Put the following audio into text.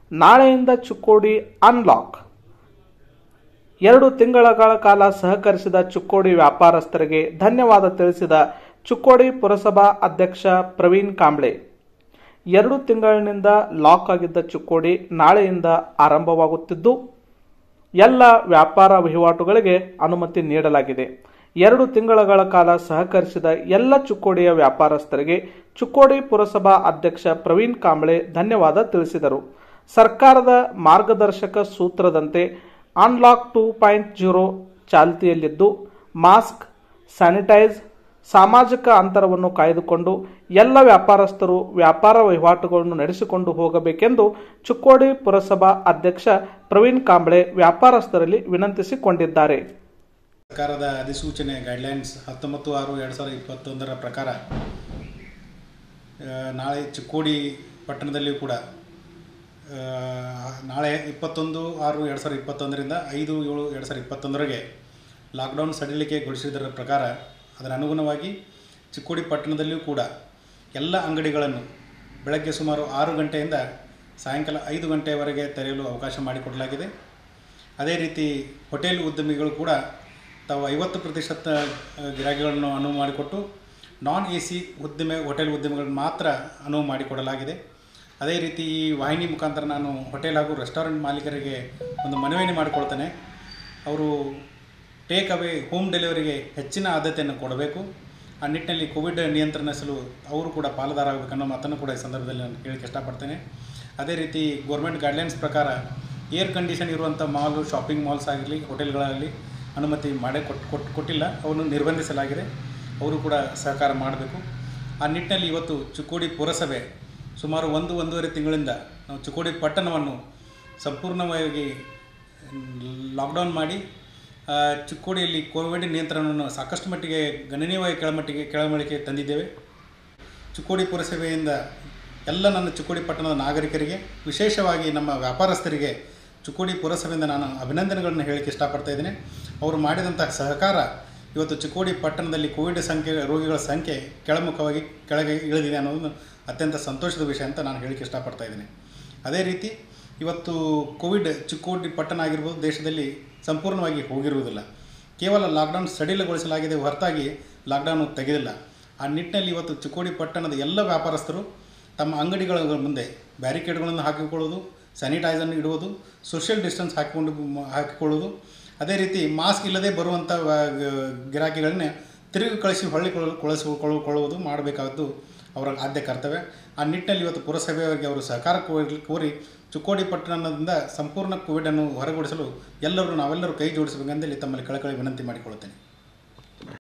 ನಾಳೆಯಿಂದ ಚಿಕ್ಕೋಡಿ ಅನ್ಲಾಕ್ ಎರಡು ತಿಂಗಳ ಕಾಲ ಸಹಕರಿಸಿದ ಚಿಕ್ಕೋಡಿ ವ್ಯಾಪಾರಸ್ಥರಿಗೆ ಧನ್ಯವಾದ ತಿಳಿಸಿದ ಚಿಕ್ಕೋಡಿ ಪುರಸಭಾ ಅಧ್ಯಕ್ಷ ಪ್ರವೀಣ್ ಕಾಂಬ್ಳೆ ಎರಡು ತಿಂಗಳಿನಿಂದ ಲಾಕ್ ಆಗಿದ್ದ ಚಿಕ್ಕೋಡಿ ನಾಳೆಯಿಂದ ಆರಂಭವಾಗುತ್ತಿದ್ದು ಎಲ್ಲ ವ್ಯಾಪಾರ ವಹಿವಾಟುಗಳಿಗೆ ಅನುಮತಿ ನೀಡಲಾಗಿದೆ ಎರಡು ತಿಂಗಳ ಕಾಲ ಸಹಕರಿಸಿದ ಎಲ್ಲ ಚಿಕ್ಕೋಡಿಯ ವ್ಯಾಪಾರಸ್ಥರಿಗೆ ಚಿಕ್ಕೋಡಿ ಪುರಸಭಾ ಅಧ್ಯಕ್ಷ ಪ್ರವೀಣ್ ಕಾಂಬ್ಳೆ ಧನ್ಯವಾದ ತಿಳಿಸಿದರು ಸರ್ಕಾರದ ಮಾರ್ಗದರ್ಶಕ ಸೂತ್ರದಂತೆ ಅನ್ಲಾಕ್ ಟೂ ಪಾಯಿಂಟ್ ಜೀರೋ ಚಾಲ್ತಿಯಲ್ಲಿದ್ದು ಮಾಸ್ಕ್ ಸ್ಯಾನಿಟೈಸ್ ಸಾಮಾಜಿಕ ಅಂತರವನ್ನು ಕಾಯ್ದುಕೊಂಡು ಎಲ್ಲ ವ್ಯಾಪಾರಸ್ಥರು ವ್ಯಾಪಾರ ವಹಿವಾಟುಗಳನ್ನು ನಡೆಸಿಕೊಂಡು ಹೋಗಬೇಕೆಂದು ಚಿಕ್ಕೋಡಿ ಪುರಸಭಾ ಅಧ್ಯಕ್ಷ ಪ್ರವೀಣ್ ಕಾಂಬ್ಳೆ ವ್ಯಾಪಾರಸ್ಥರಲ್ಲಿ ವಿನಂತಿಸಿಕೊಂಡಿದ್ದಾರೆ ಸರ್ಕಾರದ ಅಧಿಸೂಚನೆ ಗೈಡ್ಲೈನ್ಸ್ ಹತ್ತೊಂಬತ್ತು ಆರು ಎರಡು ಸಾವಿರದ ಇಪ್ಪತ್ತೊಂದರ ಪ್ರಕಾರ ಆ, ನಾಳೆ ಚಿಕ್ಕೋಡಿ ಪಟ್ಟಣದಲ್ಲಿಯೂ ಕೂಡ ಆ, ನಾಳೆ ಇಪ್ಪತ್ತೊಂದು ಆರು ಎರಡು ಸಾವಿರದ ಇಪ್ಪತ್ತೊಂದರಿಂದ ಐದು ಏಳು ಎರಡು ಸಾವಿರದ ಇಪ್ಪತ್ತೊಂದರಿಗೆ ಲಾಕ್ಡೌನ್ ಸಡಿಲಿಕೆಗೊಳಿಸಿದರ ಪ್ರಕಾರ ಅದರ ಅನುಗುಣವಾಗಿ ಚಿಕ್ಕೋಡಿ ಪಟ್ಟಣದಲ್ಲಿಯೂ ಕೂಡ ಎಲ್ಲ ಅಂಗಡಿಗಳನ್ನು ಬೆಳಗ್ಗೆ ಸುಮಾರು ಆರು ಗಂಟೆಯಿಂದ ಸಾಯಂಕಾಲ ಐದು ಗಂಟೆಯವರೆಗೆ ತೆರೆಯಲು ಅವಕಾಶ ಮಾಡಿಕೊಡಲಾಗಿದೆ ಅದೇ ರೀತಿ ಹೋಟೆಲ್ ಉದ್ಯಮಿಗಳು ಕೂಡ ತಾವು ಐವತ್ತು ಪ್ರತಿಶತ ಆ, ಗಿರಾಕಿಗಳನ್ನು ಅನುವು ಮಾಡಿಕೊಟ್ಟು ನಾನ್ ಎ ಸಿ ಉದ್ದಿಮೆ ಹೋಟೆಲ್ ಉದ್ಯಮಿಗಳನ್ನು ಮಾತ್ರ ಅನುವು ಮಾಡಿಕೊಡಲಾಗಿದೆ ಅದೇ ರೀತಿ ಈ ವಾಹಿನಿ ಮುಖಾಂತರ ನಾನು ಹೋಟೆಲ್ ಹಾಗೂ ರೆಸ್ಟೋರೆಂಟ್ ಮಾಲೀಕರಿಗೆ ಒಂದು ಮನವಿಯನ್ನು ಮಾಡಿಕೊಳ್ತೇನೆ ಅವರು ಟೇಕ್ ಅವೇ ಹೋಮ್ ಡೆಲಿವರಿಗೆ ಹೆಚ್ಚಿನ ಆದ್ಯತೆಯನ್ನು ಕೊಡಬೇಕು ಆ ನಿಟ್ಟಿನಲ್ಲಿ ಕೋವಿಡ್ ನಿಯಂತ್ರಿಸಲು ಅವರು ಕೂಡ ಪಾಲುದಾರಆಗಬೇಕನ್ನೋ ಮಾತನ್ನು ಕೂಡ ಈ ಸಂದರ್ಭದಲ್ಲಿ ನಾನು ಹೇಳಕ್ಕೆ ಇಷ್ಟಪಡ್ತೇನೆ ಅದೇ ರೀತಿ ಗೌರ್ಮೆಂಟ್ ಗೈಡ್ಲೈನ್ಸ್ ಪ್ರಕಾರ ಏರ್ ಕಂಡೀಷನ್ ಇರುವಂಥ ಮಾಲು ಶಾಪಿಂಗ್ ಮಾಲ್ಸ್ ಆಗಿರಲಿ ಹೋಟೆಲ್ಗಳಲ್ಲಿ ಅನುಮತಿ ಮಾಡೇ ಕೊಟ್ಟು ಕೊಟ್ಟು ಕೊಟ್ಟಿಲ್ಲ ಅವನ್ನು ನಿರ್ಬಂಧಿಸಲಾಗಿದೆ ಅವರು ಕೂಡ ಸಹಕಾರ ಮಾಡಬೇಕು ಆ ನಿಟ್ಟಿನಲ್ಲಿ ಇವತ್ತು ಚಿಕ್ಕೋಡಿ ಪುರಸಭೆ ಸುಮಾರು ಒಂದು ಒಂದೂವರೆ ತಿಂಗಳಿಂದ ನಾವು ಚಿಕ್ಕೋಡಿ ಪಟ್ಟಣವನ್ನು ಸಂಪೂರ್ಣವಾಗಿ ಲಾಕ್ಡೌನ್ ಮಾಡಿ ಆ, ಚಿಕ್ಕೋಡಿಯಲ್ಲಿ ಕೋವಿಡ್ ನಿಯಂತ್ರಣವನ್ನು ಸಾಕಷ್ಟು ಮಟ್ಟಿಗೆ ಗಣನೀಯವಾಗಿ ಕೆಳಮಟ್ಟಿಗೆ ಕೆಳಮಳಿಗೆ ತಂದಿದ್ದೇವೆ ಚಿಕ್ಕೋಡಿ ಪುರಸಭೆಯಿಂದ ಎಲ್ಲ ನನ್ನ ಚಿಕ್ಕೋಡಿ ಪಟ್ಟಣದ ನಾಗರಿಕರಿಗೆ ವಿಶೇಷವಾಗಿ ನಮ್ಮ ವ್ಯಾಪಾರಸ್ಥರಿಗೆ ಚಿಕ್ಕೋಡಿ ಪುರಸಭೆಯಿಂದ ನಾನು ಅಭಿನಂದನೆಗಳನ್ನು ಹೇಳಕ್ಕೆ ಇಷ್ಟಪಡ್ತಾ ಇದ್ದೇನೆ ಅವರು ಮಾಡಿದಂತಹ ಸಹಕಾರ ಇವತ್ತು ಚಿಕ್ಕೋಡಿ ಪಟ್ಟಣದಲ್ಲಿ ಕೋವಿಡ್ ಸಂಖ್ಯೆ ರೋಗಿಗಳ ಸಂಖ್ಯೆ ಕೆಳಮುಖವಾಗಿ ಕೆಳಗೆ ಇಳಿದಿದೆ ಅನ್ನೋದನ್ನು ಅತ್ಯಂತ ಸಂತೋಷದ ವಿಷಯ ಅಂತ ನಾನು ಹೇಳಕ್ಕೆ ಇಷ್ಟಪಡ್ತಾ ಇದ್ದೇನೆ ಅದೇ ರೀತಿ ಇವತ್ತು ಕೋವಿಡ್ ಚಿಕ್ಕೋಡಿ ಪಟ್ಟಣ ಆಗಿರ್ಬೋದು ದೇಶದಲ್ಲಿ ಸಂಪೂರ್ಣವಾಗಿ ಹೋಗಿರುವುದಿಲ್ಲ ಕೇವಲ ಲಾಕ್ಡೌನ್ ಸಡಿಲಗೊಳಿಸಲಾಗಿದೆ ಹೊರತಾಗಿ ಲಾಕ್ಡೌನ್ ತೆಗೆದಿಲ್ಲ ಆ ನಿಟ್ಟಿನಲ್ಲಿ ಇವತ್ತು ಚಿಕ್ಕೋಡಿ ಪಟ್ಟಣದ ಎಲ್ಲ ವ್ಯಾಪಾರಸ್ಥರು ತಮ್ಮ ಅಂಗಡಿಗಳ ಮುಂದೆ ಬ್ಯಾರಿಕೇಡ್ಗಳನ್ನು ಹಾಕಿಕೊಳ್ಳೋದು ಸ್ಯಾನಿಟೈಸರ್ನ ಇಡುವುದು ಸೋಷಿಯಲ್ ಡಿಸ್ಟೆನ್ಸ್ ಹಾಕಿಕೊಂಡು ಮ- ಹಾಕಿಕೊಳ್ಳೋದು ಅದೇ ರೀತಿ ಮಾಸ್ಕ್ ಇಲ್ಲದೆ ಬರುವಂಥ ವ- ಗ- ಗಿರಾಕಿಗಳನ್ನ ತಿರುಗಿ ಕಳಿಸಿ ಹೊಳ್ಳಿ ಕಳಿಸಿಕೊಳ್ಳುವುದು ಮಾಡಬೇಕಾದ್ದು ಅವರ ಆದ್ಯ ಕರ್ತವ್ಯ ಆ ನಿಟ್ಟಿನಲ್ಲಿ ಇವತ್ತು ಪುರಸಭೆಯವರಿಗೆ ಅವರು ಸಹಕಾರ ಕೋರಿ ಕೋರಿ ಚಿಕ್ಕೋಡಿ ಪಟ್ಟಣದಿಂದ ಸಂಪೂರ್ಣ ಕೋವಿಡನ್ನು ಹೊರಗೂಡಿಸಲು ಎಲ್ಲರೂ ನಾವೆಲ್ಲರೂ ಕೈ ಜೋಡಿಸಬೇಕೆಂದೇಳಿ ತಮ್ಮಲ್ಲಿ ಕಳಕಳಿ ವಿನಂತಿ ಮಾಡಿಕೊಳ್ಳುತ್ತೇನೆ